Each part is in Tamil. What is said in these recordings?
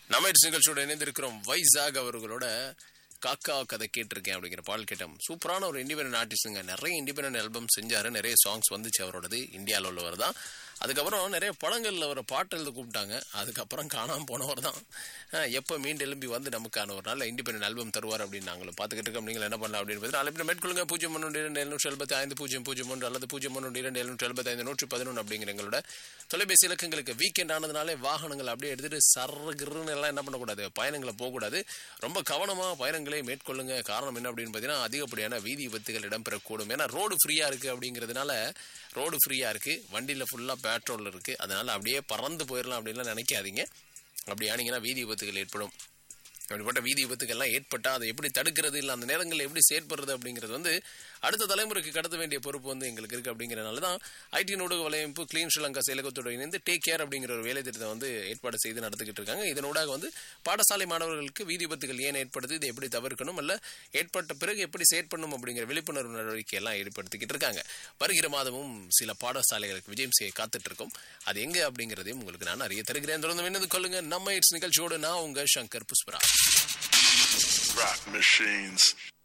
நம்ம நிகழ்ச்சியோட இணைந்திருக்கிறோம் வைசாக் அவர்களோட காக்கா கதை கேட்டிருக்கேன் அப்படிங்கிற பாடல் கேட்டோம் சூப்பரான ஒரு இண்டிபெண்டன்ட் ஆர்டிஸ்ட்டுங்க நிறைய இண்டிபெண்டன்ட் ஆல்பம் செஞ்சாரு நிறைய சாங்ஸ் வந்துச்சு அவரோடது இந்தியாவில் உள்ளவர் தான் அதுக்கப்புறம் நிறைய படங்களில் அவரை பாட்டு எழுத கூப்பிட்டாங்க அதுக்கப்புறம் காணாமல் போனவர் தான் எப்போ மீண்டு எழும்பி வந்து நமக்கான ஒரு நல்ல இண்டிபெண்டன்ட் ஆல்பம் தருவார் அப்படின்னு நாங்களும் பார்த்துக்கிட்டு இருக்கோம் நீங்கள் என்ன பண்ணலாம் அப்படின்னு பார்த்து அழைப்பு மேற்கொள்ளுங்க பூஜ்ஜியம் ஒன்று இரண்டு எழுநூற்றி எழுபத்தி ஐந்து பூஜ்ஜியம் பூஜ்ஜியம் ஒன்று அல்லது பூஜ்ஜியம் ஒன்று இரண்டு எழுநூற்றி எழுபத்தி ஐந்து நூற்றி பதினொன்று அப்படிங்கிற எங்களோட தொலைபேசி இலக்கங்களுக்கு வீக்கெண்ட் ஆனதுனாலே வாகனங்கள் அப்படியே எடுத்துட்டு சர்ன்னு எல்லாம் என்ன பண்ணக்கூடாது பயணங்களை போகக்கூடாது ரொம்ப கவனமாக பயணங்களை மேற்கொள்ளுங்க காரணம் என்ன அப்படின்னு பார்த்தீங்கன்னா அதிகப்படியான வீதி விபத்துகள் இடம்பெறக்கூடும் ஏன்னா ரோடு ஃப்ரீயாக இருக்குது அப்படிங்கிறதுனால ரோடு ஃப்ரீயாக இருக்குது வண்டியில் ஃபுல்லாக பெட்ரோல் இருக்குது அதனால் அப்படியே பறந்து போயிடலாம் அப்படின்லாம் நினைக்காதீங்க அப்படி ஆனீங்கன்னா வீதி விபத்துகள் ஏற்படும் அப்படிப்பட்ட வீதி விபத்துக்கள்லாம் ஏற்பட்டால் அதை எப்படி தடுக்கிறது இல்லை அந்த நேரங்களில் எப்படி செயற்படுறது அப்படிங்கிறது வந்து அடுத்த தலைமுறைக்கு கடத்த வேண்டிய பொறுப்பு வந்து எங்களுக்கு இருக்குது அப்படிங்கிறனால தான் ஐடி நூடக வலையமைப்பு கிளீன் ஸ்ரீலங்கா செயலகத்தோடு இணைந்து டேக் கேர் அப்படிங்கிற ஒரு வேலை திட்டத்தை வந்து ஏற்பாடு செய்து நடத்திக்கிட்டு இருக்காங்க இதனூடாக வந்து பாடசாலை மாணவர்களுக்கு வீதி விபத்துகள் ஏன் ஏற்படுது இதை எப்படி தவிர்க்கணும் அல்ல ஏற்பட்ட பிறகு எப்படி செயற்படணும் அப்படிங்கிற விழிப்புணர்வு நடவடிக்கை எல்லாம் ஏற்படுத்திக்கிட்டு இருக்காங்க வருகிற மாதமும் சில பாடசாலைகளுக்கு விஜயம் செய்ய காத்துட்டு இருக்கோம் அது எங்க அப்படிங்கிறதையும் உங்களுக்கு நான் அறிய தருகிறேன் தொடர்ந்து விண்ணது கொள்ளுங்க நம்ம இட்ஸ் நிகழ்ச்சியோடு நான் உங்க சங்கர் புஷ்பரா Rock machines.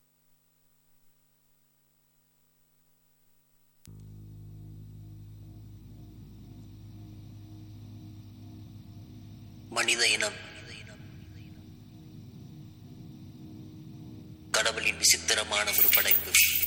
மனித இனம் கடவுளின் விசித்திரமான ஒரு படைப்பு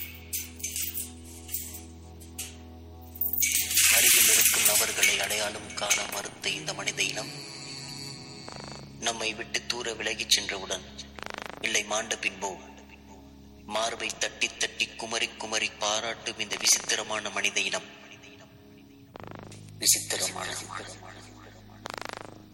அருகில் இருக்கும் நபர்களை அடையாளம் காண மறுத்த இந்த மனித இனம் நம்மை விட்டு தூர விலகிச் சென்றவுடன் இல்லை மாண்ட பின்போ மார்பை தட்டி தட்டி குமரி குமரி பாராட்டும் இந்த விசித்திரமான மனித இனம் விசித்திரமான